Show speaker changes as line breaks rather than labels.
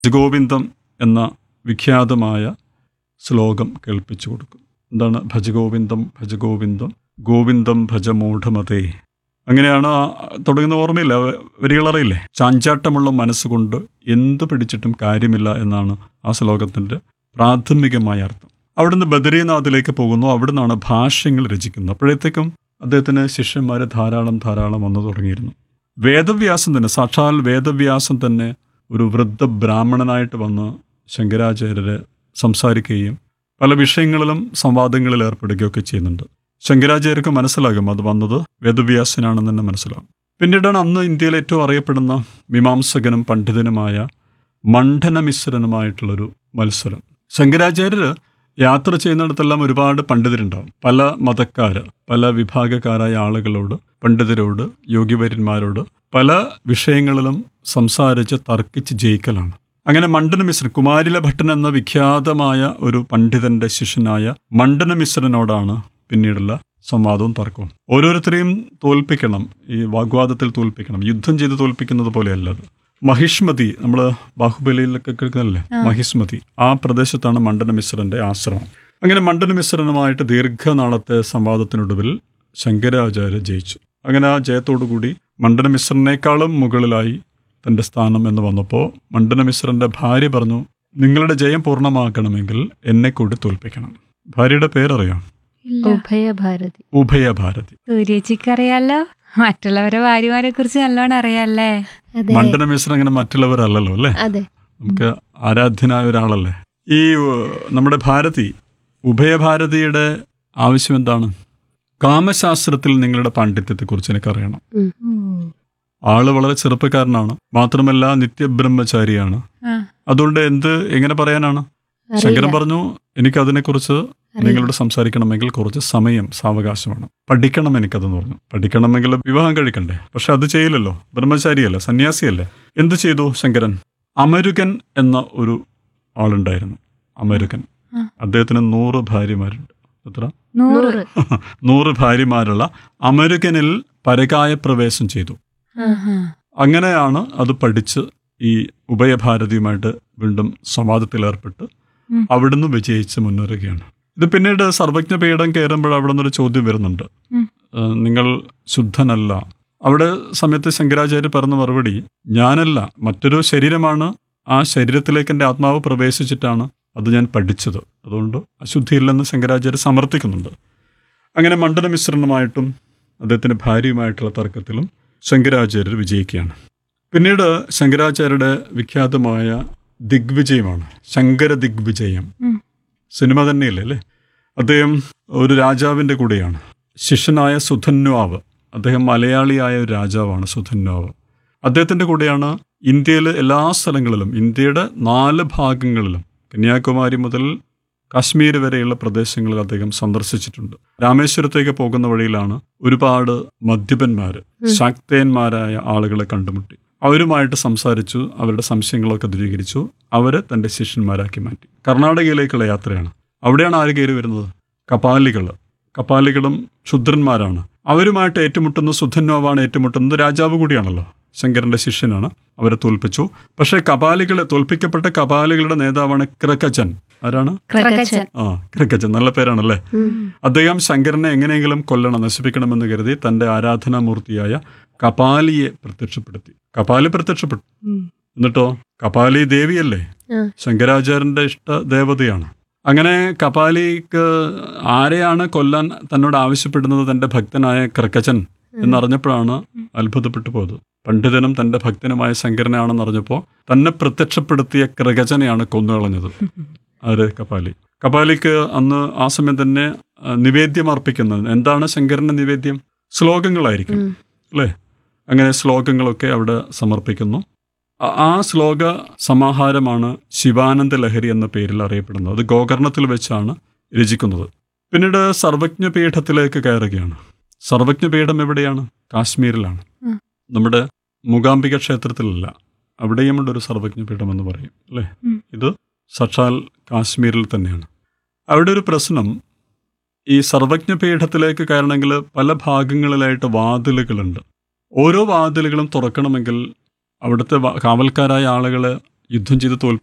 ഭജഗോവിന്ദം എന്ന വിഖ്യാതമായ ശ്ലോകം കേൾപ്പിച്ചു കൊടുക്കും എന്താണ് ഭജഗോവിന്ദം ഭജഗോവിന്ദം ഗോവിന്ദം ഭജമൂഢമതേ അങ്ങനെയാണ് ആ തുടങ്ങുന്ന ഓർമ്മയില്ല വ- വരികളറിയില്ലേ ചാഞ്ചാട്ടമുള്ള മനസ്സുകൊണ്ട് എന്ത് പിടിച്ചിട്ടും കാര്യമില്ല എന്നാണ് ആ ശ്ലോകത്തിൻ്റെ പ്രാഥമികമായ അർത്ഥം അവിടുന്ന് ബദരീനാഥിലേക്ക് പോകുന്നു അവിടുന്നാണ് ഭാഷ്യങ്ങൾ രചിക്കുന്നത് അപ്പോഴത്തേക്കും അദ്ദേഹത്തിന് ശിഷ്യന്മാരെ ധാരാളം ധാരാളം വന്നു തുടങ്ങിയിരുന്നു വേദവ്യാസം തന്നെ സാക്ഷാൽ വേദവ്യാസം തന്നെ ഒരു വൃദ്ധ ബ്രാഹ്മണനായിട്ട് വന്ന് ശങ്കരാചാര്യരെ സംസാരിക്കുകയും പല വിഷയങ്ങളിലും സംവാദങ്ങളിൽ ഏർപ്പെടുകയൊക്കെ ചെയ്യുന്നുണ്ട് ശങ്കരാചാര്യർക്ക് മനസ്സിലാകും അത് വന്നത് വേദവ്യാസനാണെന്ന് തന്നെ മനസ്സിലാകും പിന്നീടാണ് അന്ന് ഇന്ത്യയിൽ ഏറ്റവും അറിയപ്പെടുന്ന മീമാംസകനും പണ്ഡിതനുമായ മണ്ഡനമിശ്രനുമായിട്ടുള്ളൊരു മത്സരം ശങ്കരാചാര്യർ യാത്ര ചെയ്യുന്നിടത്തെല്ലാം ഒരുപാട് പണ്ഡിതരുണ്ടാവും പല മതക്കാര് പല വിഭാഗക്കാരായ ആളുകളോട് പണ്ഡിതരോട് യോഗിവര്യന്മാരോട് പല വിഷയങ്ങളിലും സംസാരിച്ച് തർക്കിച്ച് ജയിക്കലാണ് അങ്ങനെ മണ്ഡനമിശ്രൻ കുമാരില ഭട്ടൻ എന്ന വിഖ്യാതമായ ഒരു പണ്ഡിതന്റെ ശിഷ്യനായ മണ്ഡനമിശ്രനോടാണ് പിന്നീടുള്ള സംവാദവും തർക്കവും ഓരോരുത്തരെയും തോൽപ്പിക്കണം ഈ വാഗ്വാദത്തിൽ തോൽപ്പിക്കണം യുദ്ധം ചെയ്ത് തോൽപ്പിക്കുന്നത് പോലെയല്ല അത് മഹിഷ്മതി നമ്മൾ ബാഹുബലിയിലൊക്കെ കേൾക്കുന്നില്ലേ മഹിഷ്മതി ആ പ്രദേശത്താണ് മണ്ഡനമിശ്രന്റെ ആശ്രമം അങ്ങനെ മണ്ഡനമിശ്രനുമായിട്ട് ദീർഘനാളത്തെ സംവാദത്തിനൊടുവിൽ ശങ്കരാചാര്യ ജയിച്ചു അങ്ങനെ ആ ജയത്തോടുകൂടി മണ്ഡനമിശ്രനേക്കാളും മുകളിലായി തന്റെ സ്ഥാനം എന്ന് വന്നപ്പോൾ മണ്ഡനമിശ്രന്റെ ഭാര്യ പറഞ്ഞു നിങ്ങളുടെ ജയം പൂർണ്ണമാക്കണമെങ്കിൽ എന്നെ കൂടി തോൽപ്പിക്കണം ഭാര്യയുടെ പേരറിയാം
ഉഭയഭാരതി
ഉഭയഭാരതി
സൂര്യേച്ചിക്ക് അറിയാലോ മറ്റുള്ളവരെ ഭാര്യമാരെ കുറിച്ച് നല്ലോണം അറിയാല്ലേ
അതെ
മണ്ഡനമിശ്രൻ അങ്ങനെ മറ്റുള്ളവരല്ലല്ലോ അല്ലേ
അതെ
നമുക്ക് ആരാധ്യനായ ഒരാളല്ലേ ഈ ഏഹ്, നമ്മുടെ ഭാരതി ഉഭയഭാരതിയുടെ ആവശ്യം എന്താണ് കാമശാസ്ത്രത്തിൽ നിങ്ങളുടെ പാണ്ഡിത്യത്തെക്കുറിച്ച് എനിക്കറിയണം
ഉം.
ആള് വളരെ ചെറുപ്പക്കാരനാണ് മാത്രമല്ല നിത്യബ്രഹ്മചാരിയാണ്
ആ.
അതുകൊണ്ട് എന്ത് എങ്ങനെ പറയാനാണ് ശങ്കരൻ
അറിയില്ല.
പറഞ്ഞു എനിക്ക് അതിനെക്കുറിച്ച്
അറിയില്ല.
നിങ്ങളോട് സംസാരിക്കണമെങ്കിൽ കുറച്ച് സമയം സാവകാശമാണ് പഠിക്കണം എനിക്കതെന്ന് പറഞ്ഞു പഠിക്കണമെങ്കിൽ വിവാഹം കഴിക്കണ്ടേ പക്ഷെ അത് ചെയ്യില്ലല്ലോ ബ്രഹ്മചാരിയല്ല സന്യാസിയല്ലേ എന്ത് ചെയ്തു ശങ്കരൻ അമരുകൻ എന്ന ഒരു ആളുണ്ടായിരുന്നു അമരുകൻ
ആ.
അദ്ദേഹത്തിന് നൂറ് ഭാര്യമാരുണ്ട് എത്ര
നൂറ്
നൂറ്
നൂറ് ഭാര്യമാരുള്ള അമരുകനിൽ പരകായ പ്രവേശം ചെയ്തു
ആഹാ.
അങ്ങനെയാണ് അത് പഠിച്ച് ഈ ഉഭയഭാരതിയുമായിട്ട് വീണ്ടും സംവാദത്തിൽ ഏർപ്പെട്ട്
ഉം.
അവിടുന്ന് വിജയിച്ച് മുന്നേറുകയാണ് ഇത് പിന്നീട് സർവജ്ഞ പീഠം കയറുമ്പോൾ അവിടെ നിന്നൊരു ചോദ്യം വരുന്നുണ്ട്
ഉം.
ഏഹ് നിങ്ങൾ ശുദ്ധനല്ല അവിടെ സമയത്ത് ശങ്കരാചാര്യ പറഞ്ഞ മറുപടി ഞാനല്ല മറ്റൊരു ശരീരമാണ് ആ ശരീരത്തിലേക്ക് എൻ്റെ ആത്മാവ് പ്രവേശിച്ചിട്ടാണ് അത് ഞാൻ പഠിച്ചത് അതുകൊണ്ട് അശുദ്ധിയില്ലെന്ന് ശങ്കരാചാര്യ സമർത്ഥിക്കുന്നുണ്ട് അങ്ങനെ മണ്ഡലമിശ്രണമായിട്ടും അദ്ദേഹത്തിൻ്റെ ഭാര്യയുമായിട്ടുള്ള തർക്കത്തിലും ശങ്കരാചാര്യർ വിജയിക്കുകയാണ് പിന്നീട് ശങ്കരാചാര്യരുടെ വിഖ്യാതമായ ദിഗ്വിജയമാണ് ശങ്കര ദിഗ്വിജയം
ഉം.
സിനിമ തന്നെയല്ലേ അല്ലേ അദ്ദേഹം ഒരു രാജാവിൻ്റെ കൂടെയാണ് ശിഷ്യനായ സുധന്വാവ് അദ്ദേഹം മലയാളിയായ ഒരു രാജാവാണ് സുധന്വാവ് അദ്ദേഹത്തിൻ്റെ കൂടെയാണ് ഇന്ത്യയിലെ എല്ലാ സ്ഥലങ്ങളിലും ഇന്ത്യയുടെ നാല് ഭാഗങ്ങളിലും കന്യാകുമാരി മുതൽ കാശ്മീർ വരെയുള്ള പ്രദേശങ്ങളിൽ അദ്ദേഹം സന്ദർശിച്ചിട്ടുണ്ട് രാമേശ്വരത്തേക്ക് പോകുന്ന വഴിയിലാണ് ഒരുപാട് മദ്യപന്മാർ ശാക്തേന്മാരായ ആളുകളെ കണ്ടുമുട്ടി അവരുമായിട്ട് സംസാരിച്ചു അവരുടെ സംശയങ്ങളൊക്കെ ദൂരീകരിച്ചു അവരെ തൻ്റെ ശിഷ്യന്മാരാക്കി മാറ്റി കർണാടകയിലേക്കുള്ള യാത്രയാണ് അവിടെയാണ് ആര് കയറി വരുന്നത് കപാലികൾ കപാലികളും ക്ഷുദ്രന്മാരാണ് അവരുമായിട്ട് ഏറ്റുമുട്ടുന്ന സുധന്വാവാണ് ഏറ്റുമുട്ടുന്നത് രാജാവ് കൂടിയാണല്ലോ ശങ്കരന്റെ ശിഷ്യനാണ് അവരെ തോൽപ്പിച്ചു പക്ഷേ കപാലികളെ തോൽപ്പിക്കപ്പെട്ട കപാലികളുടെ നേതാവാണ് ക്രക്കച്ചൻ ആരാണ്
ക്രക്കച്ചൻ.
ആ ക്രക്കച്ചൻ നല്ല പേരാണല്ലേ
ഉം.
അദ്ദേഹം ശങ്കരനെ എങ്ങനെയെങ്കിലും കൊല്ലണം നശിപ്പിക്കണമെന്ന് കരുതി തന്റെ ആരാധനാമൂർത്തിയായ കപാലിയെ പ്രത്യക്ഷപ്പെടുത്തി കപാലി പ്രത്യക്ഷപ്പെട്ടു
ഉം.
എന്നിട്ടോ കപാലി ദേവിയല്ലേ
ആ.
ശങ്കരാചാര്യന്റെ ഇഷ്ട ദേവതയാണ് അങ്ങനെ കപാലിക്ക് ആരെയാണ് കൊല്ലാൻ തന്നോട് ആവശ്യപ്പെടുന്നത് തന്റെ ഭക്തനായ ക്രക്കച്ചൻ എന്നറിഞ്ഞപ്പോഴാണ് അത്ഭുതപ്പെട്ടു പോയത് പണ്ഡിതനും തന്റെ ഭക്തനുമായ ശങ്കരനാണെന്ന് അറിഞ്ഞപ്പോൾ തന്നെ പ്രത്യക്ഷപ്പെടുത്തിയ ക്രകചനെയാണ് കൊന്നുകളഞ്ഞത് ആര് കപാലി കപാലിക്ക് അന്ന് ആ സമയം തന്നെ ആ, നിവേദ്യം അർപ്പിക്കുന്നത് എന്താണ് ശങ്കരന്റെ നിവേദ്യം ശ്ലോകങ്ങളായിരിക്കും
ഉം.
അല്ലേ അങ്ങനെ ശ്ലോകങ്ങളൊക്കെ അവിടെ സമർപ്പിക്കുന്നു ആ- ആ ശ്ലോക സമാഹാരമാണ് ശിവാനന്ദ ലഹരി എന്ന പേരിൽ അറിയപ്പെടുന്നത് അത് ഗോകർണത്തിൽ വെച്ചാണ് രചിക്കുന്നത് പിന്നീട് സർവജ്ഞ പീഠത്തിലേക്ക് കയറുകയാണ് സർവജ്ഞ പീഠം എവിടെയാണ് കാശ്മീരിലാണ്
ഉം.
നമ്മുടെ മൂകാംബിക ക്ഷേത്രത്തിലല്ല അവിടെയുമുണ്ട് ഒരു സർവജ്ഞ പീഠം എന്ന് പറയും അല്ലേ
ഉം.
ഇത് സക്ഷാൽ കാശ്മീരിൽ തന്നെയാണ് അവിടെ ഒരു പ്രശ്നം ഈ സർവജ്ഞ പീഠത്തിലേക്ക് കയറണമെങ്കിൽ പല ഭാഗങ്ങളിലായിട്ട് വാതിലുകളുണ്ട് ഓരോ വാതിലുകളും തുറക്കണമെങ്കിൽ അവിടുത്തെ വ- കാവൽക്കാരായ ആളുകൾ യുദ്ധം ചെയ്ത് തോൽ